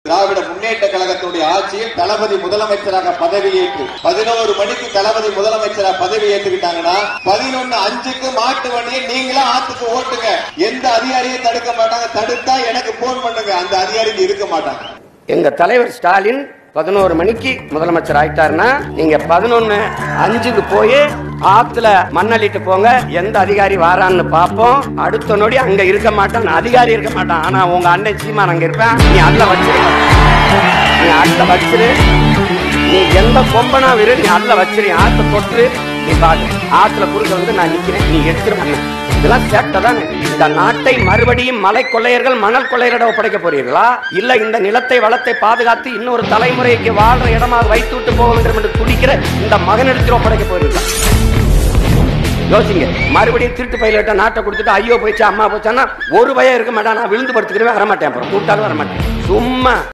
திராவிட முன்னேற்ற கழகத்தினுடைய ஆட்சியில் தளபதி முதலமைச்சராக பதவியேற்று பதினோரு மணிக்கு தளபதி முதலமைச்சரா பதவி ஏற்றுக்கிட்டாங்கன்னா பதினொன்னு அஞ்சுக்கு மாட்டு வண்டியை நீங்களா ஆத்துக்கு ஓட்டுங்க எந்த அதிகாரியும் தடுக்க மாட்டாங்க தடுத்தா எனக்கு போன் பண்ணுங்க அந்த அதிகாரிக்கு இருக்க மாட்டாங்க எங்க தலைவர் ஸ்டாலின் பதினோரு மணிக்கு முதலமைச்சர் ஆயிட்டாருன்னா நீங்க பதினொன்னு அஞ்சுக்கு போய் ஆத்துல மண்ணள்ளிட்டு போங்க எந்த அதிகாரி வாரான்னு பாப்போம் அடுத்த நொடி அங்க இருக்க மாட்டான் அதிகாரி இருக்க மாட்டான் ஆனா உங்க அண்ணன் சீமான் அங்க இருப்பேன் நீ அதுல வச்சிரு நீ அதுல வச்சிரு நீ எந்த கொம்பனா விரு நீ அதுல வச்சிரு ஆத்த தொட்டு நீ பாரு ஆத்துல குறுக்க வந்து நான் நிக்கிறேன் நீ எடுத்துரு மண்ணை இதெல்லாம் சேட்டை தானே இந்த நாட்டை மறுபடியும் மலை கொள்ளையர்கள் மணல் கொள்ளையரிடம் ஒப்படைக்க போறீர்களா இல்ல இந்த நிலத்தை வளத்தை பாதுகாத்து இன்னொரு தலைமுறைக்கு வாழ்ற இடமா வைத்து விட்டு போக வேண்டும் என்று துடிக்கிற இந்த மகனிடத்தில் ஒப்படைக்க போறீர்களா யோசிங்க மறுபடியும் திருட்டு பயிலிட்ட நாட்டை கொடுத்துட்டு ஐயோ போயிடுச்சு அம்மா போச்சான்னா ஒரு பயம் இருக்க மாட்டான் நான் விழுந்து படுத்துக்கிறவே வரமாட்டேன் அப்புறம் கூப்பிட்டாலும் வரமாட்டேன் சும்மா